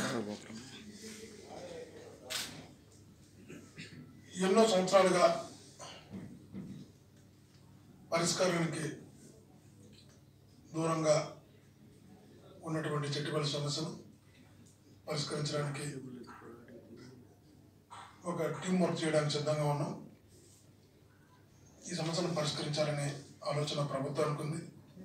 ఎన్నో సంవత్సరాలుగా పరిష్కారానికి దూరంగా ఉన్నటువంటి చెట్టుబడి సమస్యను పరిష్కరించడానికి ఒక టీం వర్క్ చేయడానికి సిద్ధంగా ఉన్నాం ఈ సమస్యను పరిష్కరించాలనే ఆలోచన ప్రభుత్వానికి ఉంది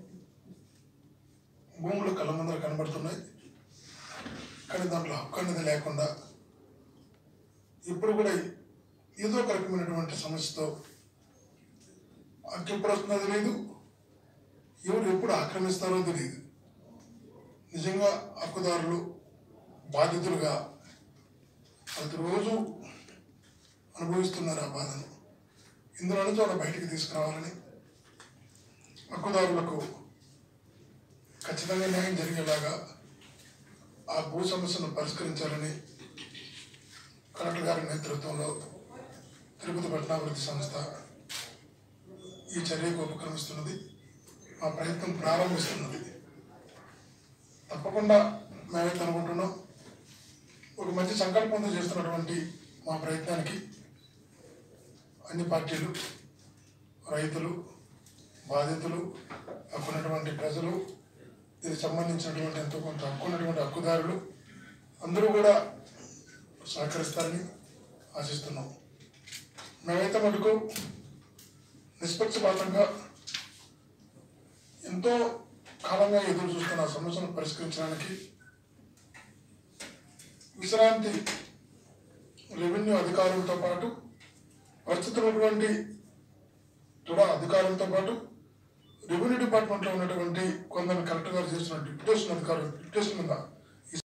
భూములు కళ్ళ ముందర కనబడుతున్నాయి కానీ దాంట్లో హక్కు అనేది లేకుండా ఇప్పుడు కూడా ఏదో ఒక రకమైనటువంటి సమస్యతో హక్కు ఎప్పుడు వస్తుందో తెలియదు ఎవరు ఎప్పుడు ఆక్రమిస్తారో తెలియదు నిజంగా హక్కుదారులు బాధితులుగా ప్రతిరోజు అనుభవిస్తున్నారు ఆ బాధను ఇందులో నుంచి వాళ్ళ బయటికి తీసుకురావాలని హక్కుదారులకు ఖచ్చితంగా న్యాయం జరిగేలాగా ఆ భూ సమస్యను పరిష్కరించాలని కలెక్టర్ గారి నేతృత్వంలో తిరుపతి పట్టణాభివృద్ధి సంస్థ ఈ చర్యకు ఉపక్రమిస్తున్నది మా ప్రయత్నం ప్రారంభిస్తున్నది తప్పకుండా మేమైతే అనుకుంటున్నాం ఒక మంచి సంకల్పంతో చేస్తున్నటువంటి మా ప్రయత్నానికి అన్ని పార్టీలు రైతులు బాధితులు హక్కున్నటువంటి ప్రజలు దీనికి సంబంధించినటువంటి ఎంతో కొంత హక్కున్నటువంటి హక్కుదారులు అందరూ కూడా సహకరిస్తారని ఆశిస్తున్నాం మేమైతే మటుకు నిష్పక్షపాతంగా ఎంతో కాలంగా ఎదురు చూస్తున్న ఆ సమస్యను పరిష్కరించడానికి విశ్రాంతి రెవెన్యూ అధికారులతో పాటు ప్రస్తుతం ఉన్నటువంటి కూడా అధికారులతో పాటు రెవెన్యూ డిపార్ట్మెంట్లో ఉన్నటువంటి కొందరు కలెక్టర్ గారు చేస్తున్న డిప్యుటేషన్ అధికారులు డిప్యుటేషన్ మీద